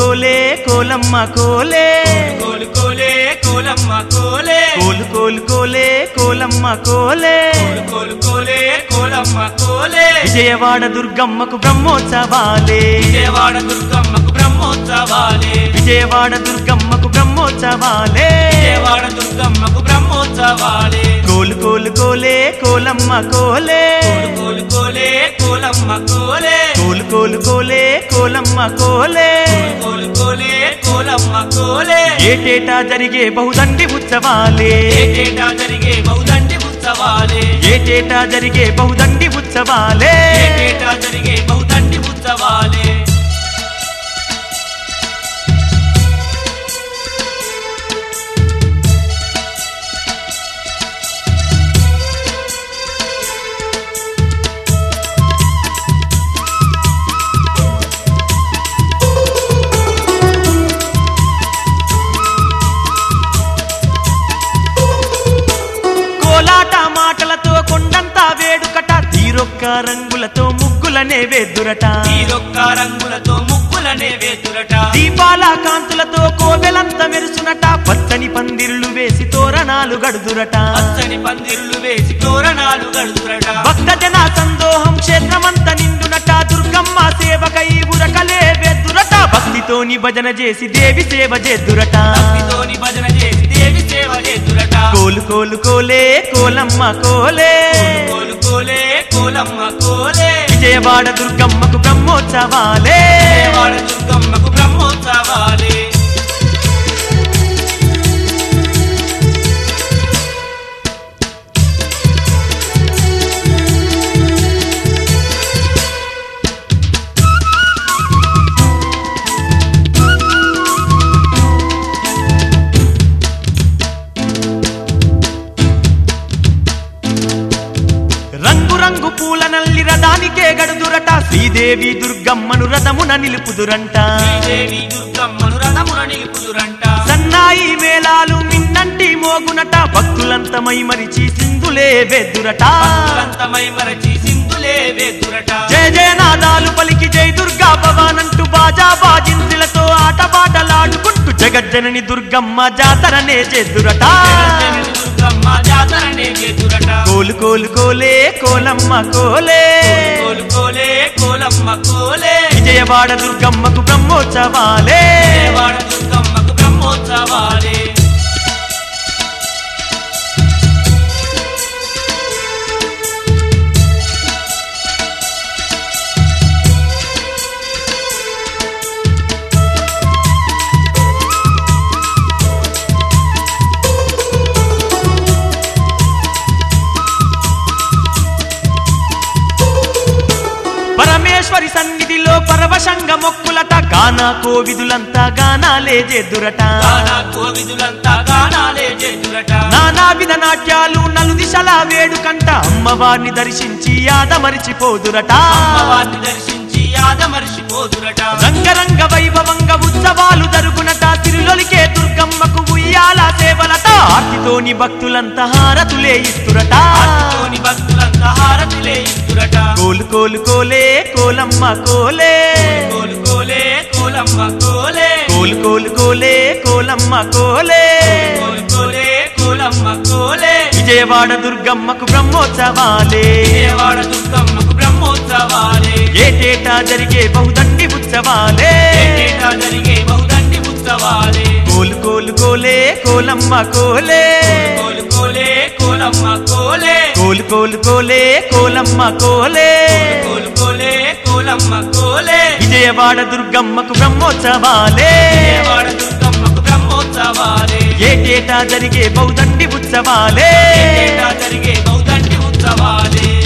కోలే కోలమ్మ కోలే కోలు కోలే కోలమ్మ కోలే కోలు కోలు కోలే కోలమ్మ కోలే కోలు కోలు కోలే కోలమ్మ కోలే విజయవాడ దుర్గమ్మకు బ్రహ్మోత్సవాలే విజయవాడ దుర్గమ్మకు బ్రహ్మోత్సవాలే విజయవాడ దుర్గమ్మకు బ్రహ్మోత్సవాలే విజయవాడ దుర్గమ్మకు బ్రహ్మోత్సవాలే కోలు కోలు కోలే కోలమ్మ కోలే కోలు కోలు కోలే కోలమ్మ కోలే కోలు కోలు కోలే కోలమ్మ కోలే కోలు కోలే కోలమ్మ కోలే ఏటేటా జరిగే బహుదండి ఉత్సవాలే ఏటేటా జరిగే బహుదండి ఉత్సవాలే ఏటేటా జరిగే బహుదండి ఉత్సవాలే ఏటేటా జరిగే బహుదండి ఉత్సవాలే కోలాట మాటలతో కొండంతా వేడుకట తీరొక్క రంగులతో ముగ్గులనే వేదురట తీరొక్క రంగులతో ముగ్గులనే వేతురట దీపాల కాంతులతో కోవెలంత మెరుసునట పచ్చని పందిర్లు వేసి తోరణాలు గడుదురట పచ్చని పందిర్లు వేసి తోరణాలు గడుదురట భక్తజన సందోహం క్షేత్రమంత నిండునట దుర్గమ్మ సేవకై ఉరకలే వేదురట భక్తితోని భజన చేసి దేవి సేవ చేదురట భక్తితోని భజన చేసి దేవి సేవ చేతురట కోలు కోలు కోలే కోలమ్మ కోలే కోలు కోలే కోలమ్మ కోలే విజయవాడ దుర్గమ్మకు బ్రహ్మోత్సవాలే విజయవాడ దుర్గమ్మకు బ్రహ్మోత్సవాలే రంగు రంగు పూల నల్లి రథానికే గడుదురట శ్రీదేవి దుర్గమ్మను రథమున నిలుపుదురంట శ్రీదేవి దుర్గమ్మను రథమున నిలుపుదురంట సన్నాయి మేళాలు మిన్నంటి మోగునట భక్తులంతమై మరిచి సింధులే వెద్దురట అంతమై మరచి సింధులే వేతురట జయ జయనాదాలు పలికి జై దుర్గా భవానంటూ బాజా బాజింత్రులతో ఆటపాటలాడుకుంటూ జగజ్జనని దుర్గమ్మ జాతరనే చేదురట జగజ్జనని దుర్గమ్మ జాతరనే వేతురట కోలు కోలు కోలే కోలమ్మ కోలే కోలు కోలే కోలమ్మ కోలే విజయవాడ దుర్గమ్మకు బ్రహ్మోత్సవాలే విజయవాడ దుర్గమ్మకు బ్రహ్మోత్సవాలే పరమేశ్వరి సన్నిధిలో పరవశంగ మొక్కులట గానా కోవిదులంతా గానాలే చేదురట గానా కోవిదులంతా గానాలే చేతురట నానావిధ నాట్యాలు నలు దిశల వేడుకంట అమ్మవారిని దర్శించి ఆదమరిచిపోదురట అమ్మవారిని దర్శించి ఆదమర్చిపోదురట రంగరంగ వైభవంగ ఉత్సవాలు జరుగునట తిరులొలికే దుర్గమ్మకు ఉయ్యాల సేవలట ఆర్తితోని భక్తులంతా హారతులే ఇస్తురట ఆర్తితోని భక్తులంతా హారతిలే ఇస్తురట కోలు కోలు కోలే కోలమ్మ కోలే కోలు కోలే కోలమ్మ కోలే కోలు కోలు కోలే కోలమ్మ కోలే కోలు కోలే కోలమ్మ కోలే విజయవాడ దుర్గమ్మకు బ్రహ్మోత్సవాలే విజయవాడ దుర్గమ్మకు బ్రహ్మోత్సవాలే ఏటేటా జరిగే బహుదండి ఉత్సవాలే ఏటేటా జరిగే బహుదండి ఉత్సవాలే కోలు కోలు కోలే కోలమ్మ కోలే కోలు కోలే కోలమ్మ కోలే కోలు కోలు కోలే కోలమ్మ కోలే కోలు కోలే కోలమ్మ కోలే విజయవాడ దుర్గమ్మకు బ్రహ్మోత్సవాలే విజయవాడ దుర్గమ్మకు బ్రహ్మోత్సవాలే ఏటేటా జరిగే బహుదండి ఉత్సవాలే ఏటేటా జరిగే బహుదండి ఉత్సవాలే